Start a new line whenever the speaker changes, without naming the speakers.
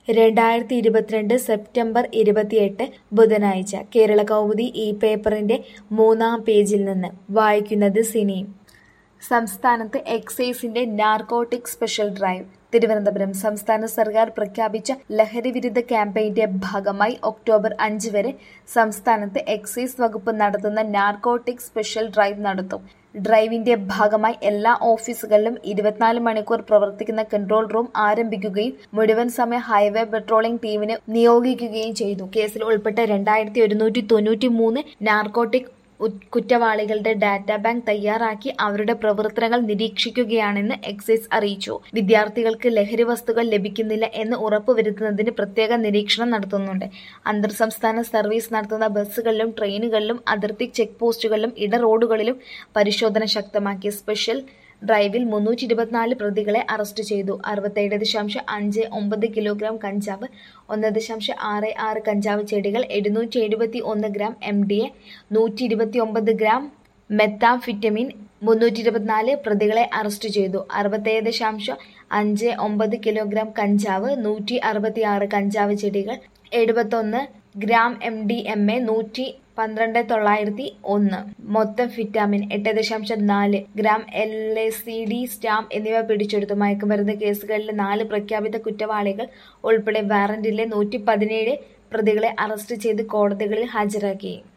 രണ്ടായിരത്തി ഇരുപത്തിരണ്ട് സെപ്റ്റംബർ ഇരുപത്തിയെട്ട് ബുധനാഴ്ച കേരള കൗമുദി ഈ പേപ്പറിന്റെ മൂന്നാം പേജിൽ നിന്ന് വായിക്കുന്നത് സിനി സംസ്ഥാനത്ത് എക്സൈസിന്റെ നാർക്കോട്ടിക് സ്പെഷ്യൽ ഡ്രൈവ് തിരുവനന്തപുരം സംസ്ഥാന സർക്കാർ പ്രഖ്യാപിച്ച ലഹരിവിരുദ്ധ ക്യാമ്പയിന്റെ ഭാഗമായി ഒക്ടോബർ അഞ്ച് വരെ സംസ്ഥാനത്ത് എക്സൈസ് വകുപ്പ് നടത്തുന്ന നാർക്കോട്ടിക് സ്പെഷ്യൽ ഡ്രൈവ് നടത്തും ഡ്രൈവിന്റെ ഭാഗമായി എല്ലാ ഓഫീസുകളിലും ഇരുപത്തിനാല് മണിക്കൂർ പ്രവർത്തിക്കുന്ന കൺട്രോൾ റൂം ആരംഭിക്കുകയും മുഴുവൻ സമയ ഹൈവേ പെട്രോളിംഗ് ടീമിനെ നിയോഗിക്കുകയും ചെയ്തു കേസിൽ ഉൾപ്പെട്ട രണ്ടായിരത്തി ഒരുന്നൂറ്റി തൊണ്ണൂറ്റി മൂന്ന് നാർക്കോട്ടിക് ഉത്- കുറ്റവാളികളുടെ ഡാറ്റാ ബാങ്ക് തയ്യാറാക്കി അവരുടെ പ്രവർത്തനങ്ങൾ നിരീക്ഷിക്കുകയാണെന്ന് എക്സൈസ് അറിയിച്ചു വിദ്യാർത്ഥികൾക്ക് ലഹരി വസ്തുക്കൾ ലഭിക്കുന്നില്ല എന്ന് ഉറപ്പുവരുത്തുന്നതിന് പ്രത്യേക നിരീക്ഷണം നടത്തുന്നുണ്ട് അന്തർ സംസ്ഥാന സർവീസ് നടത്തുന്ന ബസ്സുകളിലും ട്രെയിനുകളിലും അതിർത്തി ചെക്ക് പോസ്റ്റുകളിലും ഇട റോഡുകളിലും പരിശോധന ശക്തമാക്കി സ്പെഷ്യൽ ഡ്രൈവിൽ മുന്നൂറ്റി ഇരുപത്തിനാല് പ്രതികളെ അറസ്റ്റ് ചെയ്തു അറുപത്തേഴ് ദശാംശം അഞ്ച് ഒമ്പത് കിലോഗ്രാം കഞ്ചാവ് ഒന്ന് ദശാംശം ആറ് ആറ് കഞ്ചാവ് ചെടികൾ എഴുന്നൂറ്റി എഴുപത്തി ഒന്ന് ഗ്രാം എം ഡി എ നൂറ്റി ഇരുപത്തി ഒമ്പത് ഗ്രാം മെത്താംഫിറ്റമിൻ മുന്നൂറ്റി ഇരുപത്തിനാല് പ്രതികളെ അറസ്റ്റ് ചെയ്തു അറുപത്തേഴ് ദശാംശം അഞ്ച് ഒമ്പത് കിലോഗ്രാം കഞ്ചാവ് നൂറ്റി അറുപത്തി ആറ് കഞ്ചാവ് ചെടികൾ എഴുപത്തൊന്ന് gram M D M A നൂറ്റി പന്ത്രണ്ട് തൊള്ളായിരത്തി ഒന്ന് മൊത്തം വിറ്റാമിൻ എട്ട് ദശാംശം നാല് ഗ്രാം എൽ എസ് സി ഡി സ്റ്റാം എന്നിവ പിടിച്ചെടുത്തു മയക്കുമരുന്ന് കേസുകളിലെ നാല് പ്രഖ്യാപിത കുറ്റവാളികൾ ഉൾപ്പെടെ വാറന്റിലെ നൂറ്റി പതിനേഴ് പ്രതികളെ അറസ്റ്റ് ചെയ്ത് കോടതികളിൽ ഹാജരാക്കി